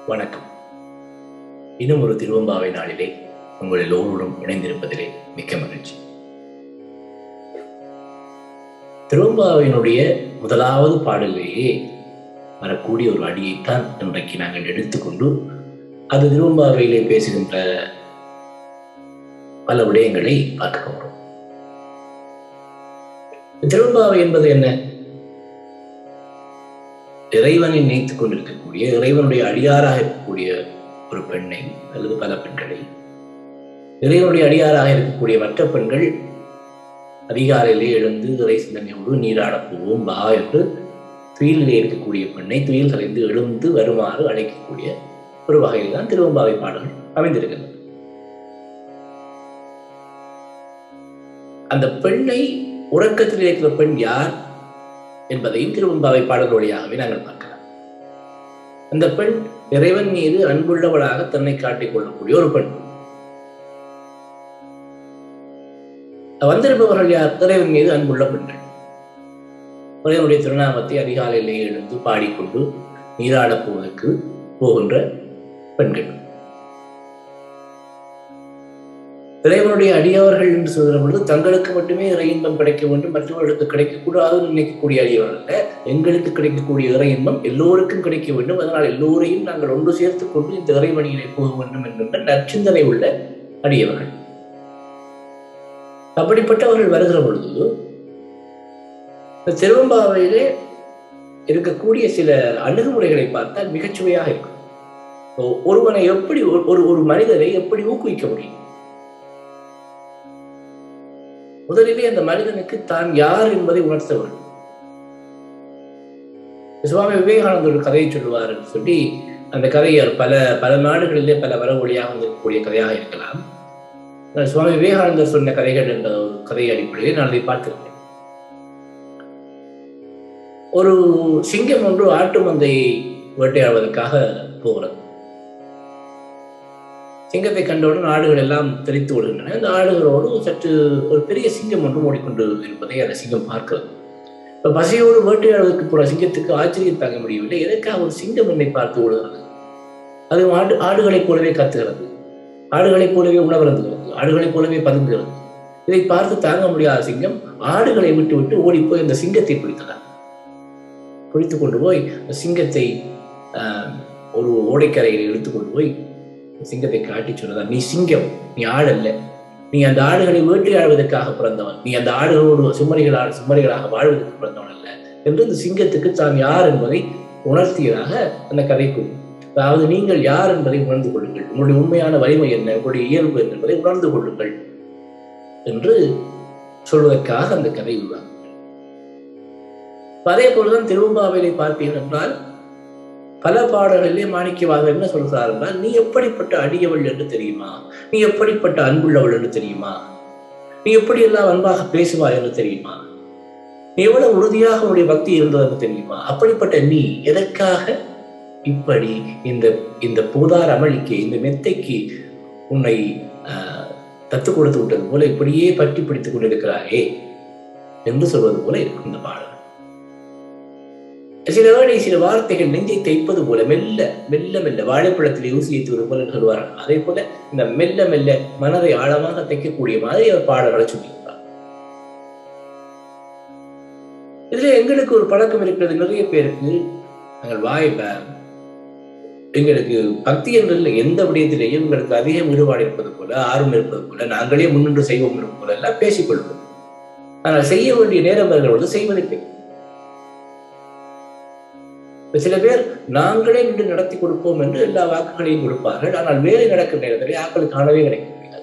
வணக்கம் இன்னும் ஒரு திருவம்பாவை நாளிலே உங்கள் எல்லோருடன் இணைந்திருப்பதிலே மிக்க மகிழ்ச்சி திருவம்பாவையினுடைய முதலாவது பாடலிலேயே வரக்கூடிய ஒரு அடியைத்தான் இன்றைக்கு நாங்கள் எடுத்துக்கொண்டு அது திருவம்பாவையிலே பேசுகின்ற பல விடயங்களை பார்க்க போகிறோம் திருவம்பாவை என்பது என்ன இறைவனை நினைத்துக் கொண்டிருக்கக்கூடிய இறைவனுடைய அடியாராக இருக்கக்கூடிய ஒரு பெண்ணை அல்லது பல பெண்களை இறைவனுடைய அடியாராக இருக்கக்கூடிய மற்ற பெண்கள் அதிகாலையிலே எழுந்து இறை சிந்தனையோடு நீராடப் போவோம் வா என்று துயிலிலே இருக்கக்கூடிய பெண்ணை துயில் கலைந்து எழுந்து வருமாறு அழைக்கக்கூடிய ஒரு வகையில் தான் திருவம்பாவை பாடல்கள் அமைந்திருக்கின்றன அந்த பெண்ணை உறக்கத்தில் இருக்கிற பெண் யார் என்பதையும் திருவம்பாவை பாடல் வழியாகவே நாங்கள் பார்க்கலாம் அந்த பெண் இறைவன் மீது அன்புள்ளவளாக தன்னை காட்டிக் கொள்ளக்கூடிய ஒரு பெண் வந்திருப்பவர்கள் யார் இறைவன் மீது அன்புள்ள பெண்கள் இறைவனுடைய திருநாமத்தை அதிகாலையிலே எழுந்து பாடிக்கொண்டு நீராடப் போவதற்கு போகின்ற பெண்கள் இறைவனுடைய அடியவர்கள் என்று சொல்கிற பொழுது தங்களுக்கு மட்டுமே இறை இன்பம் கிடைக்க வேண்டும் மற்றவர்களுக்கு கிடைக்கக்கூடாது நினைக்கக்கூடிய அடியவர்கள் அல்ல எங்களுக்கு கிடைக்கக்கூடிய இறை இன்பம் எல்லோருக்கும் கிடைக்க வேண்டும் அதனால் எல்லோரையும் நாங்கள் ஒன்று சேர்த்துக் கொண்டு இந்த இறைவணியிலே போக வேண்டும் என்கின்ற நற்சிந்தனை உள்ள அடியவர்கள் அப்படிப்பட்டவர்கள் வருகிற பொழுது இந்த திருவம்பாவையிலே இருக்கக்கூடிய சில அணுகுமுறைகளை பார்த்தால் மிகச்சுவையாக இருக்கும் ஒருவனை எப்படி ஒரு ஒரு மனிதரை எப்படி ஊக்குவிக்க முடியும் முதலிலே அந்த மனிதனுக்கு தான் யார் என்பதை உணர்த்த வேண்டும் சுவாமி விவேகானந்தர் ஒரு கதையை சொல்லுவார் சொல்லி அந்த கதையை பல பல நாடுகளிலே பல வரவொழியாக வந்திருக்கக்கூடிய கதையாக இருக்கலாம் சுவாமி விவேகானந்தர் சொன்ன கதைகள் என்ற ஒரு கதை அடிப்படையில் நான் அதை பார்த்திருக்கேன் ஒரு சிங்கம் ஒன்று ஆட்டு மந்தையை வேட்டையாடுவதற்காக போகிறது சிங்கத்தை கண்டவுடன் ஆடுகள் எல்லாம் தெரித்து விடுகின்றன இந்த ஆடுகளோடு சற்று ஒரு பெரிய சிங்கம் ஒன்று ஓடிக்கொண்டு இருப்பதை அந்த சிங்கம் பார்க்கிறது இப்போ பசியோடு வேட்டையாடுவதற்கு போற சிங்கத்துக்கு ஆச்சரியம் தாங்க முடியவில்லை எதற்காக ஒரு சிங்கம் என்னை பார்த்து விடுகிறது அது ஆடு ஆடுகளைப் போலவே கத்துகிறது ஆடுகளைப் போலவே உணவருந்துகிறது ஆடுகளைப் போலவே பதுங்குகிறது இதை பார்த்து தாங்க முடியாத சிங்கம் ஆடுகளை விட்டு விட்டு ஓடி போய் அந்த சிங்கத்தை பிடித்ததார் பிடித்து கொண்டு போய் சிங்கத்தை ஒரு ஓடைக்கரையில் எடுத்து கொண்டு போய் சிங்கத்தை காட்டி சொன்னதா நீ சிங்கம் நீ ஆடு அல்ல நீ அந்த ஆடுகளை வேட்டையாடுவதற்காக பிறந்தவன் நீ அந்த ஆடுகளோடு சுமரிகளால் சுமரிகளாக வாழ்வதற்கு பிறந்தவன் அல்ல என்று இந்த சிங்கத்துக்கு தான் யார் என்பதை உணர்த்தியதாக அந்த கதை கூறும் அதாவது நீங்கள் யார் என்பதை உணர்ந்து கொள்ளுங்கள் உங்களுடைய உண்மையான வலிமை என்ன உங்களுடைய இயல்பு என்ன என்பதை உணர்ந்து கொள்ளுங்கள் என்று சொல்வதற்காக அந்த கதை உருவாகும் அதே போலதான் திருவம்பாவையை பார்ப்பீர்கள் என்றால் பல பாடல்களிலே மாணிக்கவாக என்ன சொல்கிறார் என்றால் நீ எப்படிப்பட்ட அடியவள் என்று தெரியுமா நீ எப்படிப்பட்ட அன்புள்ளவள் என்று தெரியுமா நீ எப்படி எல்லாம் அன்பாக பேசுவாய் என்று தெரியுமா நீ எவ்வளவு உறுதியாக உன்னுடைய பக்தி இருந்தது என்று தெரியுமா அப்படிப்பட்ட நீ எதற்காக இப்படி இந்த இந்த போதார் அமளிக்கு இந்த மெத்தைக்கு உன்னை தத்து கொடுத்து விட்டது போல இப்படியே பற்றி பிடித்துக் கொண்டிருக்கிறாயே என்று சொல்வது போல இருக்கும் இந்த பாடல் சில வேளை சில வார்த்தைகள் நெஞ்சை தைப்பது போல மெல்ல மெல்ல மெல்ல வாழைப்பழத்தில் ஊசி ஏற்றுவது போல சொல்வார்கள் அதே போல இந்த மெல்ல மெல்ல மனதை ஆழமாக தைக்கக்கூடிய மாதிரி அவர் பாடல்களை சொல்லியிருந்தார் இதுல எங்களுக்கு ஒரு பழக்கம் இருக்கிறது நிறைய பேருக்கு நாங்கள் வாய்ப்ப எங்களுக்கு பக்தி என்ற எந்த விடயத்திலேயும் எங்களுக்கு அதிகம் ஈடுபாடு இருப்பது போல ஆர்வம் இருப்பது போல நாங்களே முன்னின்று செய்வோம் இருப்பது போல எல்லாம் பேசிக்கொள்வோம் ஆனால் செய்ய வேண்டிய நேரம் அவர்களோடு செய்வதில்லை சில பேர் நாங்களே நின்று நடத்தி கொடுப்போம் என்று எல்லா வாக்குகளையும் கொடுப்பார்கள் ஆனால் வேலை நடக்கும் நேரத்தில் ஆக்கள் காணவே கிடைக்க முடியாது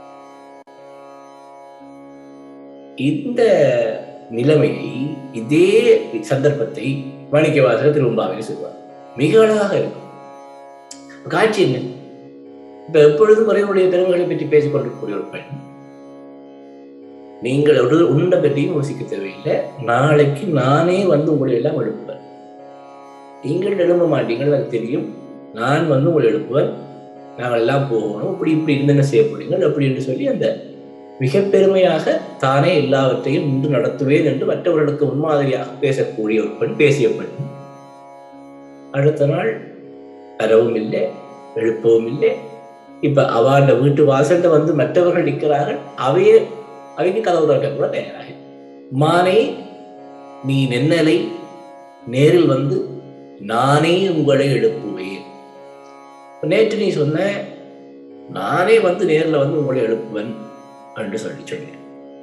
இந்த நிலைமையை இதே சந்தர்ப்பத்தை மாணிக்கவாசகர் திரும்பாவே சொல்வார் மிக அழகாக இருக்கும் காட்சி என்ன இப்ப எப்பொழுதும் குறைவுடைய பெருமைகளை பற்றி பேசிக் கொண்டிருக்கக்கூடிய ஒரு பெண் நீங்கள் ஒரு உண்ட பற்றியும் யோசிக்க தேவையில்லை நாளைக்கு நானே வந்து உங்களை எல்லாம் எழுப்புவேன் நீங்கள் எழும்ப மாட்டீங்கள் எனக்கு தெரியும் நான் வந்து உங்களை எழுப்புவேன் நாங்கள் எல்லாம் போகணும் இப்படி இப்படி என்னென்ன செய்ய போறீங்கள் அப்படி என்று சொல்லி அந்த மிக பெருமையாக தானே எல்லாவற்றையும் இன்று நடத்துவேன் என்று மற்றவர்களுக்கு முன்மாதிரியாக பேசக்கூடிய ஒரு பெண் பேசிய பெண் அடுத்த நாள் வரவும் இல்லை எழுப்பவும் இல்லை இப்ப அவன் வீட்டு வாசல்ல வந்து மற்றவர்கள் நிற்கிறார்கள் அவையே அவைக்கு கதவு திறக்க கூட தயாராக மானே நீ நென்னலை நேரில் வந்து நானே உங்களை எழுப்புவேன் நேற்று நீ சொன்ன நானே வந்து நேரில் வந்து உங்களை எழுப்புவேன் என்று சொல்லி சொன்னேன்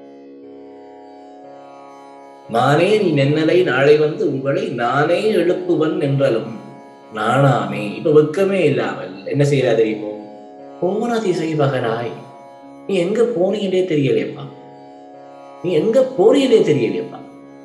மானே நீ நென்னலை நாளை வந்து உங்களை நானே எழுப்புவன் என்றாலும் நானாமே இப்ப வெக்கமே இல்லாமல் என்ன செய்யறா தெரியுமோ போன திசை பகராய் நீ எங்க போனீங்கன்னே தெரியலையப்பா நீ எங்க போனீங்கன்னே தெரியலையப்பா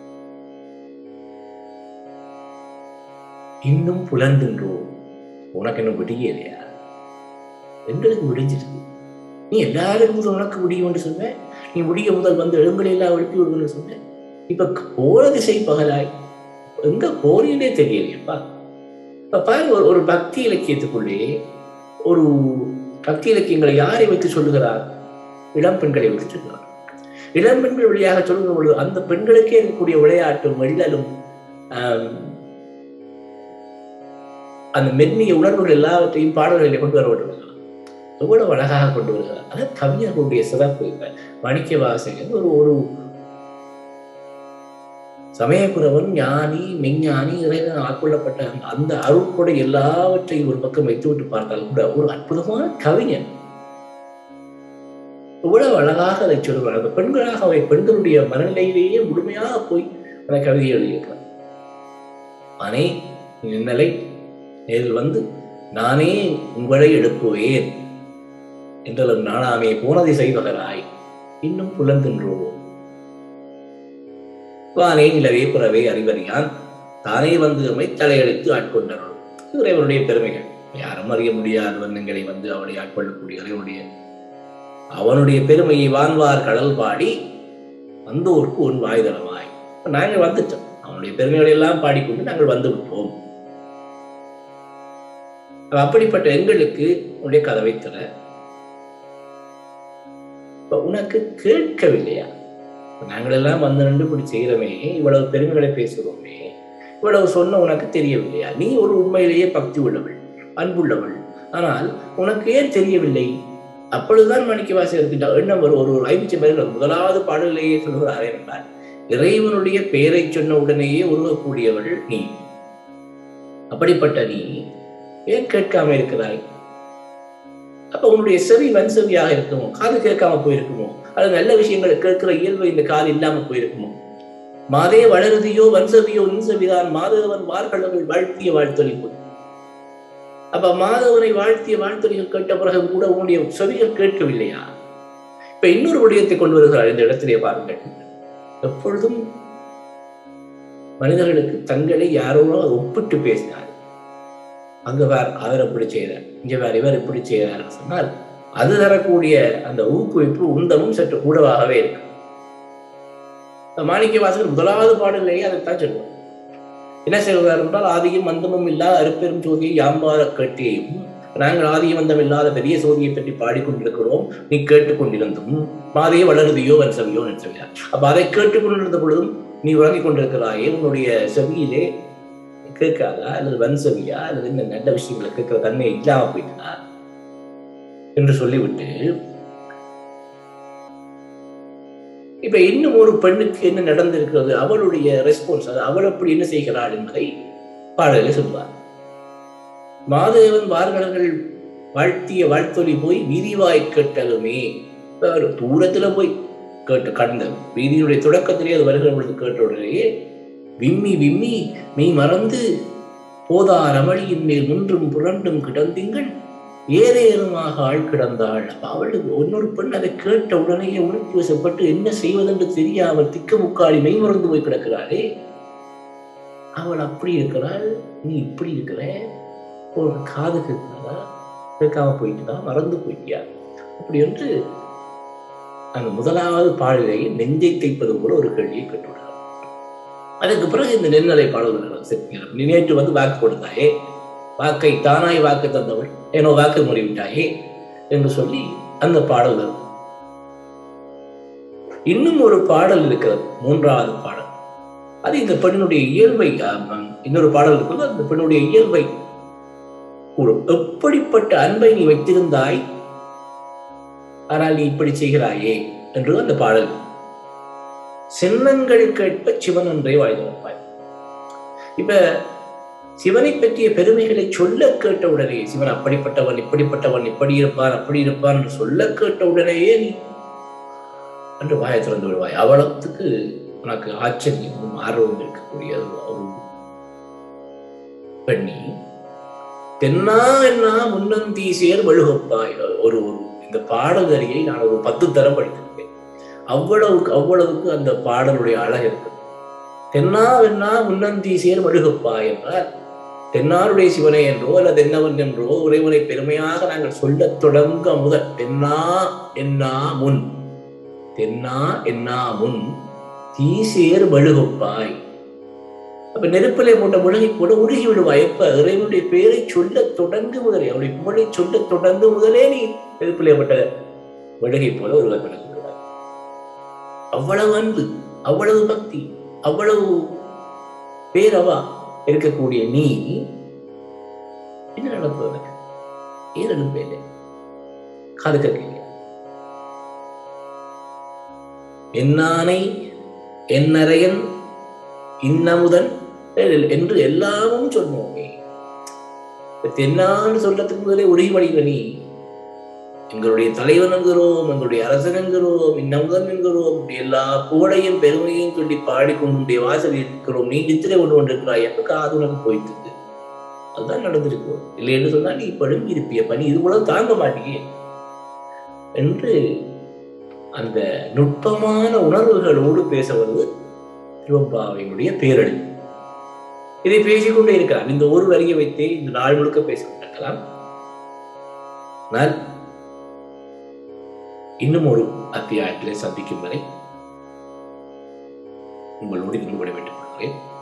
இன்னும் புலந்துன்றோ உனக்கு என்ன விடியலையா எங்களுக்கு விடிஞ்சிருக்கு நீ எல்லாரும் முதல் உனக்கு முடியும் என்று சொன்ன நீ முடிய முதல் வந்து எழுங்களை எல்லாம் எழுப்பி விடுன்னு சொன்ன இப்ப போற திசை பகலாய் எங்க போறீங்கன்னே தெரியலையப்பா இப்ப பாரு ஒரு ஒரு பக்தி இலக்கியத்துக்குள்ளே ஒரு பக்தி இலக்கியங்களை யாரை வைத்து சொல்லுகிறார் இளம் பெண்களை வைத்து சொல்லுகிறார் இளம் பெண்கள் வழியாக சொல்லுகிற பொழுது அந்த பெண்களுக்கே இருக்கக்கூடிய விளையாட்டும் வெள்ளலும் ஆம், அந்த மென்னிய உணர்வுகள் எல்லாவற்றையும் பாடல்களில் கொண்டு வரப்பட்டுள்ளது எவ்வளவு அழகாக கொண்டு வருகிறார் அதாவது கவிஞர்களுடைய சிறப்பு இப்ப மாணிக்க வாசகன் ஒரு ஒரு சமயக்குறவன் ஞானி மெஞ்ஞானி இறைவன் ஆட்கொள்ளப்பட்ட அந்த- அந்த அருட்கொடை எல்லாவற்றையும் ஒரு பக்கம் வைத்துவிட்டு பார்த்தால் கூட ஒரு அற்புதமான கவிஞன் இவ்வளவு அழகாக அதை சொல்லுவார் அந்த பெண்களாக அவை பெண்களுடைய மனநிலையிலேயே முழுமையாக போய் அந்த கவிதை எழுதியிருக்கிறார் அனே நின்னலை நேரில் வந்து நானே உங்களை எழுப்புவேன் என்றாலும் நானாமே போனதை செய்வகராய் இன்னும் புலந்தின்றோ வானே நிலவே புறவே அறிவறியான் தானே வந்து அமை தலையெடுத்து ஆட்கொண்டருள் இது இறைவனுடைய பெருமைகள் யாரும் அறிய முடியாத வண்ணங்களை வந்து அவனை ஆட்கொள்ளக்கூடிய இறைவனுடைய அவனுடைய பெருமையை வான்வார் கடல் பாடி வந்தோர்க்கு உன் வாய்தளவாய் இப்ப நாங்கள் வந்துட்டோம் அவனுடைய பெருமைகளை எல்லாம் பாடிக்கொண்டு நாங்கள் வந்து விட்டோம் அப்ப அப்படிப்பட்ட எங்களுக்கு உன்னுடைய கதவை தர இப்ப உனக்கு கேட்கவில்லையா இப்ப நாங்கள் எல்லாம் வந்து நின்று இப்படி செய்கிறோமே இவ்வளவு பெருமைகளை பேசுகிறோமே இவ்வளவு சொன்ன உனக்கு தெரியவில்லையா நீ ஒரு உண்மையிலேயே பக்தி உள்ளவள் அன்புள்ளவள் ஆனால் உனக்கு ஏன் தெரியவில்லை அப்பொழுதுதான் மணிக்கு வாசகர்கிட்ட எண்ணம் ஒரு ஒரு ஐந்து பேர்கள் முதலாவது பாடலிலேயே சொல்கிறார் என்றால் இறைவனுடைய பெயரை சொன்ன உடனேயே உருவக்கூடியவள் நீ அப்படிப்பட்ட நீ ஏன் கேட்காம இருக்கிறாய் அப்ப உன்னுடைய செவி வன் செவியாக இருக்குமோ காது கேட்காம போயிருக்குமோ அல்லது நல்ல விஷயங்களை கேட்கிற இயல்பு இந்த காது இல்லாம போயிருக்குமோ மாதே வளருதியோ வன்சவியோ நின்சவிதான் மாதவன் வார்களவர்கள் வாழ்த்திய வாழ்த்தொழிப்பு அப்ப மாதவனை வாழ்த்திய வாழ்த்தொழிகள் கேட்ட பிறகு கூட உன்னுடைய செவிகள் கேட்கவில்லையா இப்ப இன்னொரு விடயத்தை கொண்டு வருகிறார் இந்த இடத்திலே பாருங்கள் எப்பொழுதும் மனிதர்களுக்கு தங்களை யாரோட ஒப்பிட்டு பேசினார் அங்க வேற அவர் எப்படி செய்கிறார் இங்க வேற இவர் எப்படி செய்கிறார் சொன்னால் அது தரக்கூடிய அந்த ஊக்குவிப்பு உந்தமும் சற்று கூடவாகவே இருக்கு இந்த மாணிக்க வாசகர் முதலாவது பாடலையே அதைத்தான் சொல்லுவார் என்ன செய்வார் என்றால் ஆதியும் மந்தமும் இல்லாத அருப்பெரும் ஜோதியை யாம்பார கேட்டியையும் நாங்கள் ஆதியும் மந்தம் இல்லாத பெரிய சோதியை பற்றி பாடிக்கொண்டிருக்கிறோம் நீ கேட்டுக்கொண்டிருந்தும் மாதையே வளருதியோ வன் செவியோ என்று சொல்கிறார் அப்ப அதை கேட்டுக்கொண்டிருந்த பொழுதும் நீ உறங்கிக் கொண்டிருக்கிறாயே உன்னுடைய செவியிலே கேட்காதா அல்லது வன் செவியா அல்லது இந்த நல்ல விஷயங்களை கேட்கிற தன்மை இல்லாம போயிட்டா என்று சொல்லிவிட்டு இப்ப இன்னும் ஒரு பெண்ணுக்கு என்ன நடந்திருக்கிறது அவளுடைய ரெஸ்பான்ஸ் அது அவள் அப்படி என்ன செய்கிறாள் என்பதை பாடலில் சொல்வார் மாதேவன் வார்களர்கள் வாழ்த்திய வாழ்த்தொலி போய் வீதிவாய் கேட்டலுமே இப்ப ஒரு தூரத்துல போய் கேட்டு கடந்த வீதியினுடைய தொடக்கத்திலே அது வருகிற பொழுது கேட்ட உடனேயே விம்மி விம்மி மெய் மறந்து போதார் அமளியின் மேல் முன்றும் புரண்டும் கிடந்தீங்கள் ஏதேனுமாக ஆள் கிடந்தாள் அப்ப அவளுக்கு இன்னொரு பெண் அதை கேட்ட உடனேயே உணர்ச்சி வசப்பட்டு என்ன செய்வதென்று தெரியாமல் திக்குமுக்காடி மெய் மறந்து போய் கிடக்கிறாளே அவள் அப்படி இருக்கிறாள் நீ இப்படி இருக்கிற ஒரு காது கேட்கிறாளா கேட்காம போயிட்டுதா மறந்து போயிட்டியா அப்படி என்று அந்த முதலாவது பாடலையே நெஞ்சை தைப்பது போல ஒரு கேள்வியை கேட்டுவிடுறார் அதுக்கு பிறகு இந்த நெல்நிலை பாடல்கள் சிற்பிகள் நீ நேற்று வந்து வாக்கு கொடுத்தாயே வாக்கை தானாய் வாக்கு தந்தவள் ஏனோ வாக்கு முறிவிட்டாயே என்று சொல்லி அந்த பாடல் வரும் இன்னும் ஒரு பாடல் இருக்கிறது மூன்றாவது பாடல் அது இந்த பெண்ணுடைய இயல்பை ஆம், இன்னொரு பாடல் இருக்கிறது அந்த பெண்ணுடைய இயல்பை கூறும் எப்படிப்பட்ட அன்பை நீ வைத்திருந்தாய் ஆனால் நீ இப்படி செய்கிறாயே என்று அந்த பாடல் சின்னங்கள் கேட்ப சிவன் ஒன்றை வாழ்ந்து வைப்பாய் இப்ப சிவனை பற்றிய பெருமைகளை சொல்ல கேட்ட உடனே சிவன் அப்படிப்பட்டவன் இப்படிப்பட்டவன் இப்படி இருப்பான் அப்படி இருப்பான் என்று சொல்ல கேட்ட உடனேயே நீ என்று வாயை திறந்து விடுவாய் அவ்வளவுக்கு உனக்கு ஆச்சரியமும் ஆர்வம் இருக்கக்கூடிய ஒரு பெண்ணி தென்னா என்ன முன்னந்தி சேர் வழுகப்பாய் ஒரு ஒரு இந்த பாடகரியை நான் ஒரு பத்து தரம் படித்திருக்கேன் அவ்வளவுக்கு அவ்வளவுக்கு அந்த பாடலுடைய அழகு இருக்கு தென்னா வென்னா முன்னந்தி சேர் வழுகப்பா என்றால் தென்னாருடைய சிவனை என்றோ அல்லது என்னவன் என்றோ உறைவனை பெருமையாக நாங்கள் சொல்லத் தொடங்க முதல் தென்னா என்னா முன் தென்னா என்னா முன் தீசேர் வழுகப்பாய் அப்ப நெருப்பிலே போட்ட முழுகி கூட உருகி விடுவாய் எப்ப இறைவனுடைய பேரை சொல்ல தொடங்கு முதலே அவருடைய புகழை சொல்ல தொடங்கு முதலே நீ நெருப்பிலே போட்ட மெழுகை போல ஒரு விளக்கு விடுவாய் அவ்வளவு அன்பு அவ்வளவு பக்தி அவ்வளவு பேரவா இருக்கக்கூடிய நீ என்ன நடப்பு எனக்கு ஏன் எழுப்பேன் காது கேட்கலையா என்னானை என்னரையன் இன்னமுதன் என்று எல்லாமும் சொன்னோமே தென்னான்னு சொல்றதுக்கு முதலே உருகி வழிகிற நீ எங்களுடைய தலைவன் என்கிறோம் எங்களுடைய அரசன் என்கிறோம் இன்னமுதன் என்கிறோம் இப்படி எல்லா புகழையும் பெருமையும் சொல்லி பாடிக்கொண்டு வாசல் இருக்கிறோம் நீ நித்திரை கொண்டு கொண்டிருக்கிறாய் எப்ப காது உனக்கு போயிட்டு அதுதான் நடந்திருக்கும் இல்லை என்று சொன்னா நீ பழுங்கி இருப்பிய பணி இது கூட தாங்க மாட்டியே என்று அந்த நுட்பமான உணர்வுகளோடு பேச வருவது திருவம்பாவையினுடைய பேரழி இதை பேசிக்கொண்டே இருக்கலாம் இந்த ஒரு வரியை வைத்தே இந்த நாள் முழுக்க பேசிக்கொண்டிருக்கலாம் ஆனால் இன்னும் ஒரு அத்தியாயத்திலே சந்திக்கும் வரை உங்களோடு இருந்து விட வேண்டும்